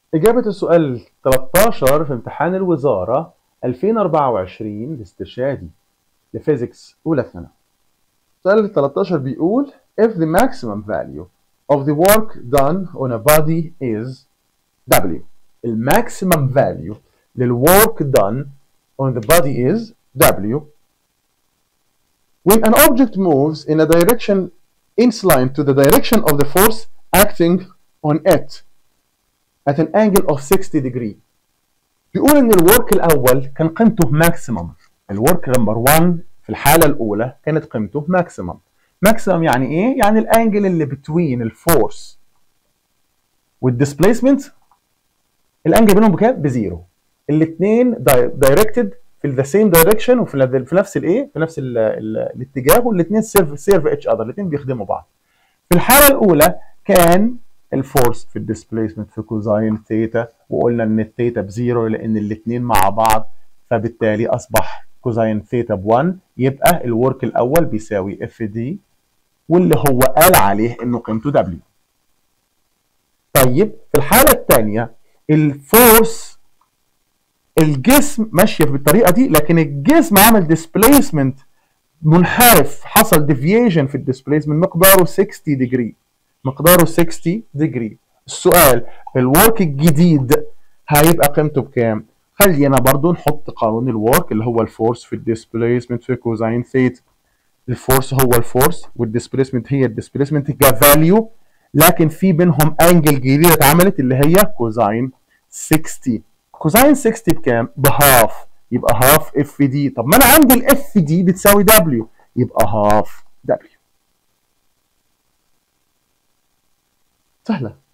إجابة السؤال 13 في امتحان الوزارة 2024 الاسترشادي لفيزيكس أولى ثانوي. السؤال 13 بيقول if the maximum value of the work done on a body is W. الماكسيمم value للwork done on the body is W. When an object moves in a direction inclined to the direction of the force acting on it at an angle of 60 degree بيقول ان الورك الاول كان قيمته ماكسيمم الورك نمبر 1 في الحاله الاولى كانت قيمته ماكسيمم ماكسيمم يعني ايه يعني الانجل اللي بتوين الفورس والديسبيسمنت الانجل بينهم بكام بزيرو الاثنين دايركتد في ذا سيم دايركشن وفي في نفس الايه في نفس ال ال الاتجاه والاثنين سيرف سيرف اتش اذر الاثنين بيخدموا بعض في الحاله الاولى كان الفورس في الديسبيسمنت في كوزاين ثيتا وقلنا ان الثيتا بزيرو لان الاثنين مع بعض فبالتالي اصبح كوزاين ثيتا ب 1 يبقى الورك الاول بيساوي اف دي واللي هو قال عليه انه قيمته دبليو. طيب في الحاله الثانيه الفورس الجسم ماشيه بالطريقه دي لكن الجسم عمل ديسبيسمنت منحرف حصل ديفيشن في الديسبيسمنت مقداره 60 ديجري مقداره 60 ديجري السؤال الورك الجديد هيبقى قيمته بكام خلينا برضو نحط قانون الورك اللي هو الفورس في الديسبيسمنت في كوزين ثيتا الفورس هو الفورس والديسبيسمنت هي الديسبيسمنت كفاليو لكن في بينهم انجل جديده اتعملت اللي هي كوزين 60 كوزين 60 بكام بهاف يبقى هاف اف دي طب ما انا عندي الاف دي بتساوي دبليو يبقى هاف دبليو سهله